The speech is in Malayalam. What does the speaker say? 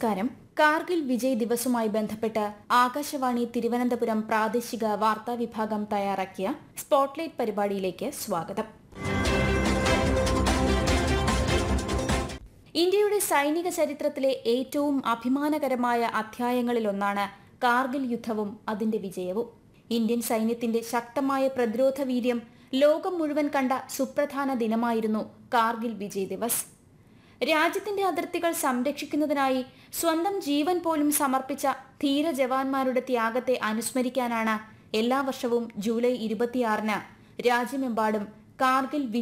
നമസ്കാരം കാർഗിൽ വിജയ് ദിവസുമായി ബന്ധപ്പെട്ട് ആകാശവാണി തിരുവനന്തപുരം പ്രാദേശിക വാർത്താ വിഭാഗം തയ്യാറാക്കിയ സ്പോട്ട്ലൈറ്റ് പരിപാടിയിലേക്ക് സ്വാഗതം ഇന്ത്യയുടെ സൈനിക ചരിത്രത്തിലെ ഏറ്റവും അഭിമാനകരമായ അധ്യായങ്ങളിലൊന്നാണ് കാർഗിൽ യുദ്ധവും അതിന്റെ വിജയവും ഇന്ത്യൻ സൈന്യത്തിന്റെ ശക്തമായ പ്രതിരോധ വീര്യം ലോകം മുഴുവൻ കണ്ട സുപ്രധാന ദിനമായിരുന്നു കാർഗിൽ വിജയ് ദിവസ് രാജ്യത്തിന്റെ അതിർത്തികൾ സംരക്ഷിക്കുന്നതിനായി സ്വന്തം ജീവൻ പോലും സമർപ്പിച്ച ധീര ജവാന്മാരുടെ ത്യാഗത്തെ അനുസ്മരിക്കാനാണ് എല്ലാ വർഷവും ജൂലൈ ഇരുപത്തിയാറിന് രാജ്യമെമ്പാടും കാർഗിൽ